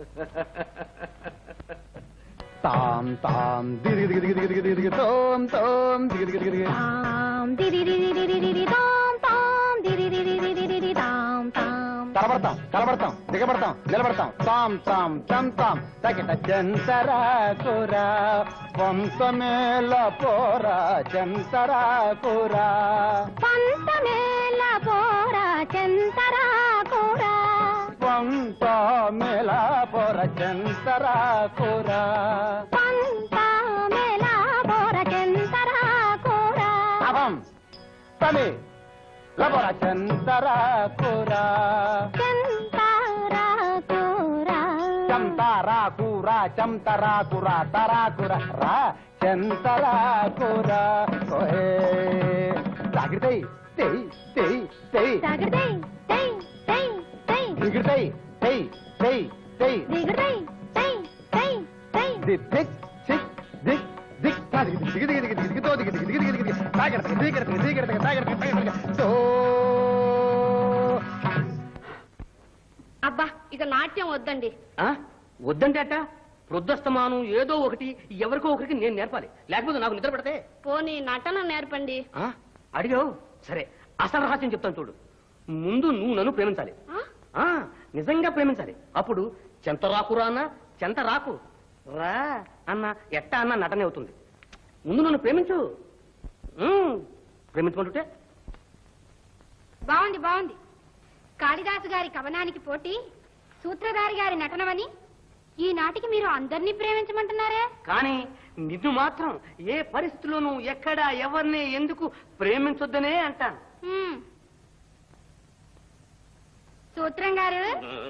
తాం తాం దిగి దిగి దిగి దిగి దిగి దిగి తోం తోం దిగి దిగి దిగి దిగి తాం దిరిరిరిరిరిరిరి తాం తాం దిరిరిరిరిరిరి తాం తాం తలబడతాం కలబడతాం దిగబడతాం నిలబడతాం తాం తాం తం తాం తగిట జంతరా కూర వంశమేల పోరా జంతరా కూర పంతమేల పోరా చెంతరా కూరా వంశమేల పోర జంతరా కూర పంతమేల పోరా చెంతరా కూరా అవం తమి లబర జంతరా కూర చెంతరా కూరా చంతారా కూర చంతరా కూర తరా కూర రా చంతరా కూర ఓహే జాగ్రత్త తెయ్ తెయ్ తెయ్ జాగ్రత్త తై తై తై దిగుతాయి తెయ్ తెయ్ తెయ్ దిగుతై తై తై తై దిక్ దిక్ సిక్ దిక్ దిక్ తా దిగి దిగి దిగి దిగి దిగి దిగి తో దిగి దిగి దిగి దిగి దిగి తాగడత దిగడత దిగడత తాగడత తాగడత తో అబ్బా ఇక నాట్యం వద్దండి ఆ? వద్దంటే అట్ట వృద్ధస్తమానం ఏదో ఒకటి ఎవరికో ఒకరికి నేను నేర్పాలి లేకపోతే నాకు నిద్ర పడితే పోనీ నటన నేర్పండి ఆ? అడిగావు సరే అసలు రహస్యం చెప్తాను చూడు ముందు నువ్వు నన్ను ప్రేమించాలి ఆ? ఆ నిజంగా ప్రేమించాలి అప్పుడు చెంత రాకురా అన్న చెంత రాకు రా అన్న ఎట్ట అన్న నటనే అవుతుంది ముందు నన్ను ప్రేమించు ఉమ్, ప్రేమించుకుంటుంటే బాగుంది బాగుంది కాళిదాసు గారి కవనానికి పోటీ సూత్రధారి గారి నటనమని ఈనాటికి మీరు అందరినీ ప్రేమించమంటున్నారే కానీ నిన్ను మాత్రం ఏ పరిస్థితిలోనూ ఎక్కడ ఎవరిని ఎందుకు ప్రేమించొద్దనే అంటాను హ్మ్. సూత్రం గారు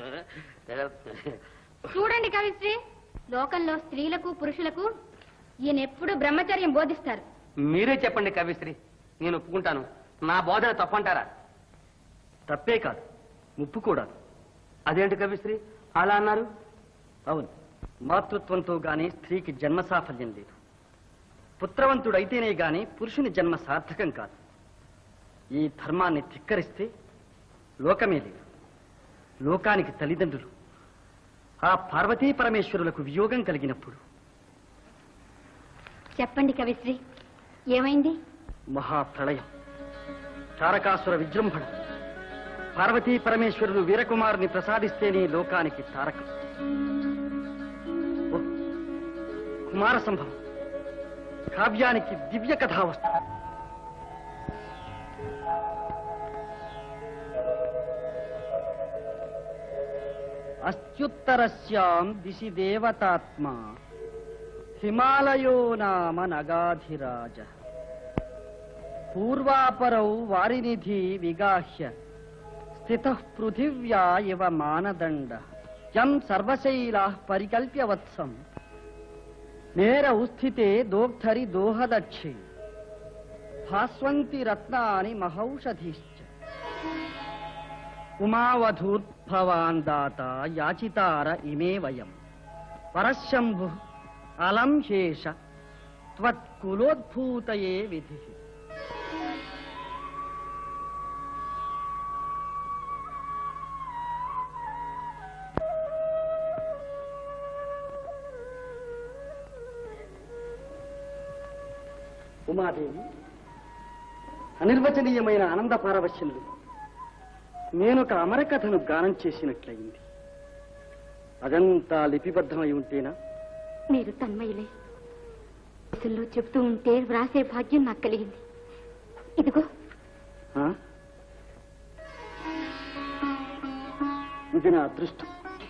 చూడండి కవిశ్రీ లోకంలో స్త్రీలకు పురుషులకు ఈయన ఎప్పుడు బ్రహ్మచర్యం బోధిస్తారు మీరే చెప్పండి కవిశ్రీ నేను ఒప్పుకుంటాను నా బోధన తప్పంటారా తప్పే కాదు ముప్పు కూడా అదేంటి కవిశ్రీ అలా అన్నారు అవును మాతృత్వంతో గాని స్త్రీకి జన్మ సాఫల్యం లేదు పుత్రవంతుడైతేనే గాని పురుషుని జన్మ సార్థకం కాదు ఈ ధర్మాన్ని ధిక్కరిస్తే లోకమే లేదు లోకానికి తల్లిదండ్రులు ఆ పార్వతీ పరమేశ్వరులకు వియోగం కలిగినప్పుడు చెప్పండి కవిశ్రీ ఏమైంది మహాప్రళయం తారకాసుర విజృంభణ పార్వతీ పరమేశ్వరులు వీరకుమారుని ప్రసాదిస్తేనే లోకానికి తారకం ఓ, కుమార సంభవం కావ్యానికి దివ్య కథా వస్తుంది అత్యుత్తరస్యాం దిశి దేవతాత్మ హిమాలయో నామ నగాధిరాజ పూర్వాపరౌ వారినిధి విగాహ్య స్థిత పృథివ్యా ఇవ మానదండ యం సర్వశైలా పరికల్ప్య వత్సం నేరౌ స్థితే దోగ్ధరి దోహదక్షే భాస్వంతి రత్నాని మహౌషధిశ్చ ఉమావధూర్భవాన్ దాత యాచితార ఇమే వయం పరశంభు అలం శేష త్వత్కులోద్భూతయే విధి ఉమాదేవి అనిర్వచనీయమైన ఆనంద పారవశ్యంలో నేనొక అమరకథను గానం చేసినట్లయింది అదంతా లిపిబద్ధమై ఉంటేనా మీరు తన్మయులే దేశంలో చెబుతూ ఉంటే వ్రాసే భాగ్యం నాకు కలిగింది ఇదిగో ఆ? ఇది నా అదృష్టం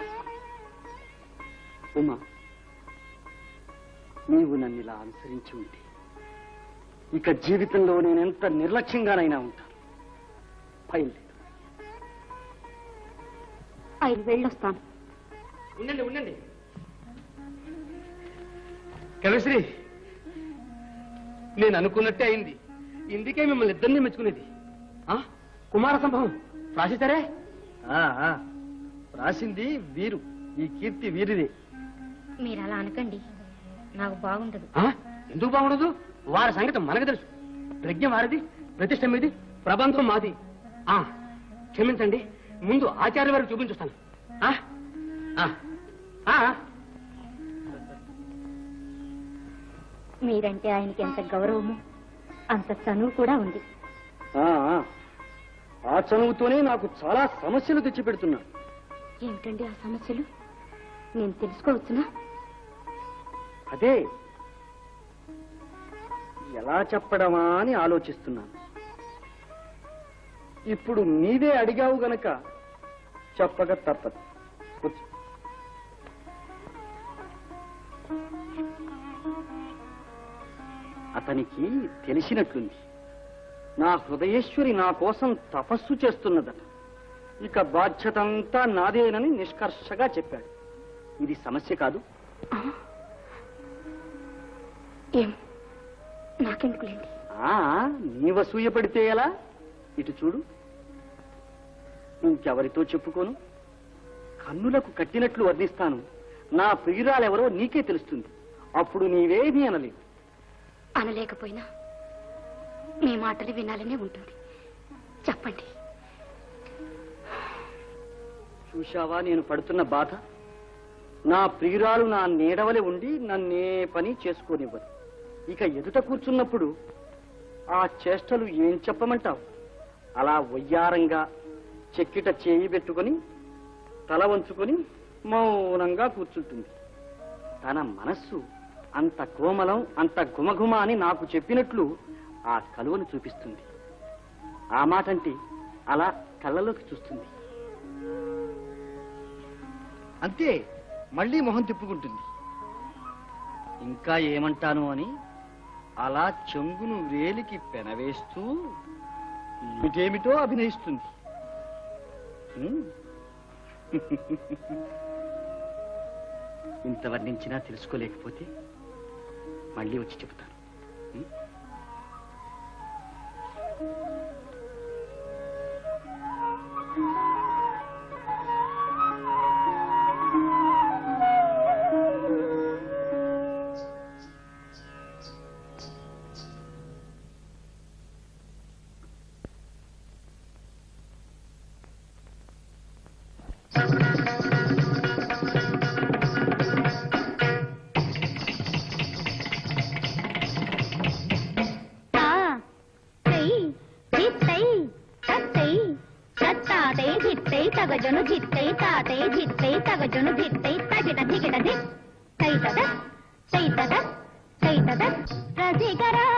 ఉమా నీవు నన్ను ఇలా అనుసరించి ఉంటే ఇక జీవితంలో నేనెంత నిర్లక్ష్యంగానైనా ఉంటాను బయలుదేరు ఆయన వెళ్ళొస్తాను ఉండండి ఉండండి కవిశ్రీ నేను అనుకున్నట్టే అయింది ఇందుకే మిమ్మల్ని ఇద్దరిని మెచ్చుకునేది ఆ? కుమార సంభవం రాసిస్తారే ఆ, ఆ. రాసింది వీరు ఈ కీర్తి వీరిదే మీరు అలా అనకండి నాకు బాగుండదు ఆ? ఎందుకు బాగుండదు వారి సంగతి మనకు తెలుసు ప్రజ్ఞ వారిది ప్రతిష్ట మీది ప్రబంధం మాది ఆ క్షమించండి ముందు ఆచార్య వారికి చూపించుస్తాను ఆ? ఆ. ఆ, మీరంటే ఆయనకి ఎంత గౌరవము అంత చనువు కూడా ఉంది ఆ, ఆ. ఆ చనువుతోనే నాకు చాలా సమస్యలు తెచ్చిపెడుతున్నా ఏమిటండి ఆ సమస్యలు నేను తెలుసుకోవచ్చునా అదే ఎలా చెప్పడమా అని ఆలోచిస్తున్నాను ఇప్పుడు నీవే అడిగావు గనక చెప్పక తప్పదు కూర్చో. అతనికి తెలిసినట్లుంది నా హృదయేశ్వరి నా కోసం తపస్సు చేస్తున్నదట ఇక బాధ్యత అంతా నాదేనని నిష్కర్షగా చెప్పాడు ఇది సమస్య కాదు ఏం నాకెందుకులేండి ఆ నీ వసూయ పడితే ఎలా ఇటు చూడు ఇంకెవరితో చెప్పుకోను కన్నులకు కట్టినట్లు వర్ణిస్తాను నా ప్రియురాలెవరో నీకే తెలుస్తుంది అప్పుడు నీవేమీ అనలేవు అనలేకపోయినా మీ మాటలు వినాలనే ఉంటుంది చెప్పండి చూశావా నేను పడుతున్న బాధ నా ప్రియురాలు నా నీడవలే ఉండి నన్నే పని చేసుకోనివ్వదు ఇక ఎదుట కూర్చున్నప్పుడు ఆ చేష్టలు ఏం చెప్పమంటావు అలా వయ్యారంగా చెక్కిట చేయి పెట్టుకొని తల వంచుకొని మౌనంగా కూర్చుంటుంది తన మనస్సు అంత కోమలం అంత గుమగుమ అని నాకు చెప్పినట్లు ఆ కలువను చూపిస్తుంది ఆ మాటంటే అలా కళ్ళలోకి చూస్తుంది అంతే మళ్ళీ మొహం తిప్పుకుంటుంది ఇంకా ఏమంటాను అని అలా చెంగును వేలికి పెనవేస్తూ ఏమిటేమిటో అభినయిస్తుంది హ్మ్. ఇంత వర్ణించినా తెలుసుకోలేకపోతే మళ్ళీ వచ్చి చెబుతాను హ్మ్? తగజను జిత్తై తాతై జిత్తై తగజను జిత్తై తగిట దిగిట దిక్ తైతద తైతద తైతద రసికరా